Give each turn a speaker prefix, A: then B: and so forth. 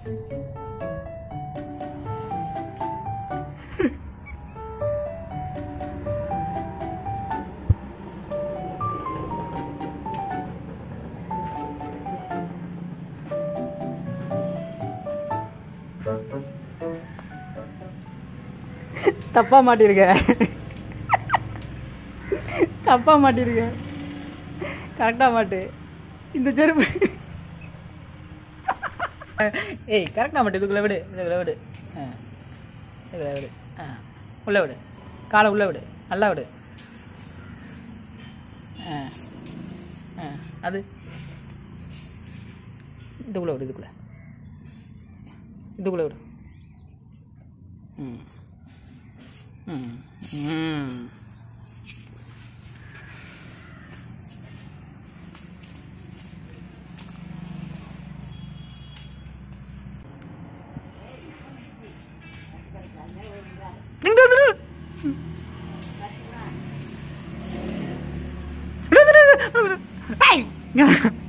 A: தப்பா மாட்டிருக்க தப்பா மாட்டிருக்க கரெக்டாக மாட்டு இந்த செருப்பு ஏய் கரெக்டாக மாட்டு இதுக்குள்ளே விடு இதுக்குள்ளே விடு ஆ இதுக்குள்ளே விடு ஆ உள்ளே விடு காலை உள்ளே விடு நல்லா விடு ஆ ஆ அது இதுக்குள்ளே விடு இதுக்குள்ளே இதுக்குள்ளே விடு ம் ம் ம் இங்க வந்துரு. இங்க வந்துரு, இங்க வந்துரு. ஏய், இங்க வா.